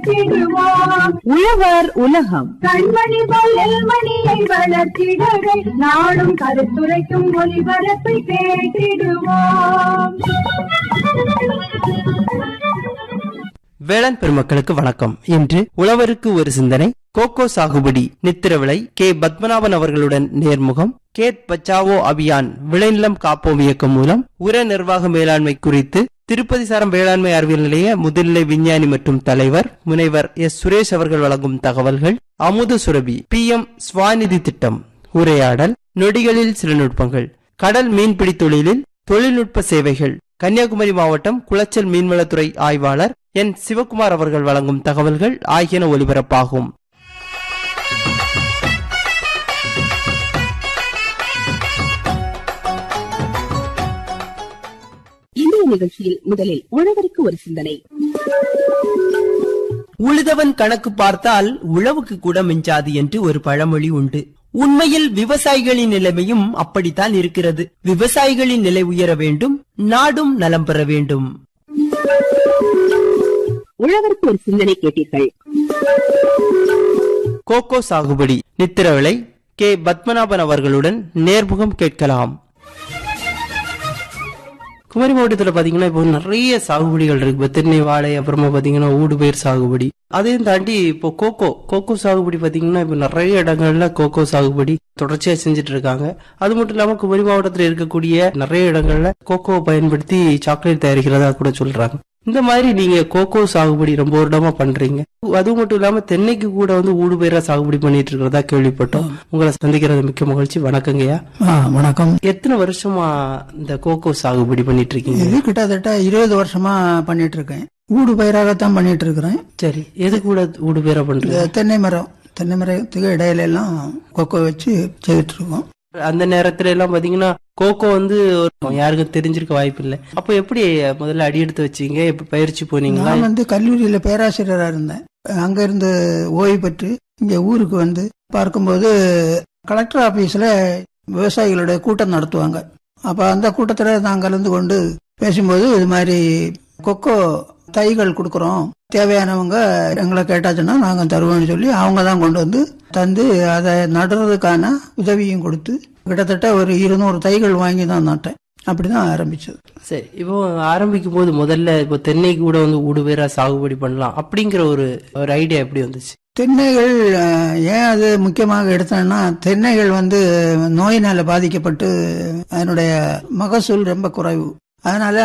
வளர்த்திடுவோம் உழவர் உலகம் கண்மணி போல் நெல்மணியை வளர்த்திடவே நாடும் கருத்துரைக்கும் ஒளிபரப்பை கேட்டிடுவோம் வேளாண் பெருமக்களுக்கு வணக்கம் இன்று உழவருக்கு ஒரு சிந்தனை கோகோ சாகுபடி நித்திரவிளை கே பத்மநாபன் அவர்களுடன் நேர்முகம் கேத் பச்சாவோ அபியான் விளைநிலம் காப்போம் இயக்கம் மூலம் உர நிர்வாக மேலாண்மை குறித்து திருப்பதி சாரம் வேளாண்மை அறிவியல் நிலைய முதுநிலை விஞ்ஞானி மற்றும் தலைவர் முனைவர் எஸ் சுரேஷ் அவர்கள் வழங்கும் தகவல்கள் அமுத சுரபி பி எம் ஸ்வாநிதி திட்டம் உரையாடல் நொடிகளில் சில நுட்பங்கள் கடல் மீன்பிடி தொழிலில் தொழில்நுட்ப சேவைகள் கன்னியாகுமரி மாவட்டம் குளச்சல் மீன்வளத்துறை ஆய்வாளர் என் சிவகுமார் அவர்கள் வழங்கும் தகவல்கள் ஆகியன ஒலிபரப்பாகும் இன்றைய நிகழ்ச்சியில் முதலில் உழவருக்கு ஒரு சிந்தனை உழுதவன் கணக்கு பார்த்தால் உழவுக்கு கூட மிஞ்சாது என்று ஒரு பழமொழி உண்டு உண்மையில் விவசாயிகளின் நிலைமையும் அப்படித்தான் இருக்கிறது விவசாயிகளின் நிலை உயர வேண்டும் நாடும் நலம் பெற வேண்டும் உழவருக்கு ஒரு சிந்தனை கேட்டீர்கள் கோகோ சாகுபடி நித்திரவிளை கே பத்மநாபன் அவர்களுடன் நேர்முகம் கேட்கலாம் குமரி மாவட்டத்துல பாத்தீங்கன்னா இப்போ நிறைய சாகுபடிகள் இருக்கு இப்போ தென்னை வாழை அப்புறமா பாத்தீங்கன்னா ஊடுபயிர் சாகுபடி அதையும் தாண்டி இப்போ கோகோ கோகோ சாகுபடி பாத்தீங்கன்னா இப்போ நிறைய இடங்கள்ல கோகோ சாகுபடி தொடர்ச்சியா செஞ்சுட்டு இருக்காங்க அது மட்டும் இல்லாம குமரி மாவட்டத்துல இருக்கக்கூடிய நிறைய இடங்கள்ல கோகோவை பயன்படுத்தி சாக்லேட் தயாரிக்கிறதா கூட சொல்றாங்க இந்த மாதிரி நீங்க கோகோ சாகுபடி ரொம்ப வருடமா பண்றீங்க அது மட்டும் இல்லாம தென்னைக்கு கூட வந்து ஊடுபயிரா சாகுபடி பண்ணிட்டு இருக்கிறதா கேள்விப்பட்டோம் உங்களை சந்திக்கிறது மிக்க மகிழ்ச்சி வணக்கங்கய்யா ஆ, வணக்கம் எத்தனை வருஷமா இந்த கோகோ சாகுபடி பண்ணிட்டு இருக்கீங்க இது கிட்டத்தட்ட இருபது வருஷமா பண்ணிட்டு இருக்கேன் ஊடு பயிராகத்தான் பண்ணிட்டு இருக்கிறேன் சரி எது கூட ஊடுபயிரா பண்றீங்க இந்த தென்னை மரம் தென்னை மரத்துக்கு இடையில எல்லாம் கொக்கோ வச்சு செய்துட்டு இருக்கோம் அந்த நேரத்துல எல்லாம் பாத்தீங்கன்னா கோகோ வந்து ஒரு- யாருக்கும் தெரிஞ்சிருக்க வாய்ப்பு இல்லை அப்ப எப்படி முதல்ல அடி எடுத்து வச்சீங்க எப்ப பயிற்சி போனீங்களா நான் வந்து கல்லூரியில பேராசிரியரா இருந்தேன் அங்க இருந்து ஓய்வு பெற்று இங்க ஊருக்கு வந்து பார்க்கும்போது கலெக்டர் ஆபீஸ்ல விவசாயிகளோட கூட்டம் நடத்துவாங்க அப்ப அந்த கூட்டத்துல நான் கலந்து கொண்டு பேசும்போது இது மாதிரி கொக்கோ தைகள் கொடுக்கறோம் தேவையானவங்க எங்களை கேட்டாச்சுன்னா நாங்க தருவோம்னு சொல்லி அவங்க தான் கொண்டு வந்து தந்து அதை நடுறதுக்கான உதவியும் கொடுத்து கிட்டத்தட்ட ஒரு இருநூறு தைகள் வாங்கி தான் நட்டேன் அப்படிதான் ஆரம்பிச்சது சரி இப்போ ஆரம்பிக்கும் போது முதல்ல இப்போ தென்னை கூட வந்து ஊடுபயிரா சாகுபடி பண்ணலாம் அப்படிங்கிற ஒரு ஒரு ஐடியா எப்படி வந்துச்சு தென்னைகள் அஹ், ஏன் அது முக்கியமாக எடுத்தேன்னா தென்னைகள் வந்து நோயினால பாதிக்கப்பட்டு அதனுடைய மகசூல் ரொம்ப குறைவு அதனால